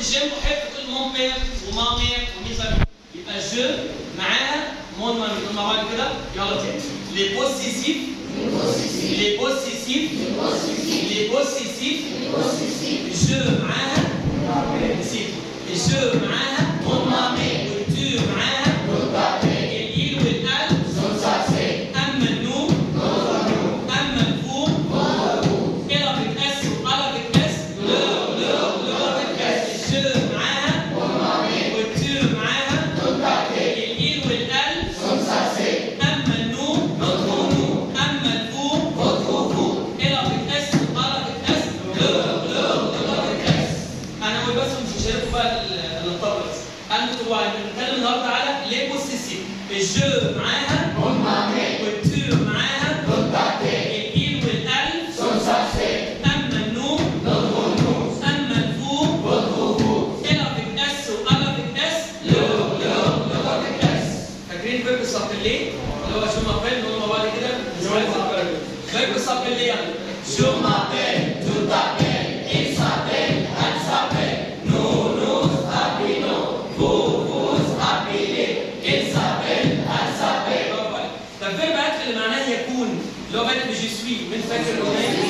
جيم احب تقول مون بير وما مير وميزا يبقى جو معاها مون ما نقول مع بعض كده يلا تاني لي بوسيسيف لي بوسيسيف لي بوسيسيف جو معاها نسيت جو معاها مون مامي والتو معاها الإيل والأل أما النون أما الفوم إلا بتأس وألا بتأس لو لو لو بتأس الجو معاها والتو معاها الإيل والأل أما النون أما الفوم إلا بتأس وألا بتأس لو لو لو بتأس أنا أقول بس مش هشاركوا بقى ال- الطبلة بس أنا تبقوا بنتكلم النهاردة على ليه بوسيسيف الجو معاها والتو معاها الإيل والأل أما النون أما الفوم إلا بتأس وألا بتأس لو لو لو بتأس فاكرين فيرب سابيلي اللي هو جو مابيل نقول مع بعض كده فيرب سابيلي يعني جو مابيل تو تابيل il s'appelle elle s'appelle nous nous appelons vous vous appelez il s'appelle elle s'appelle برافو عليك. طب فيرب اكل اللي معناه يكون اللي هو بادئ بجي سوي من فاكر الاغنيه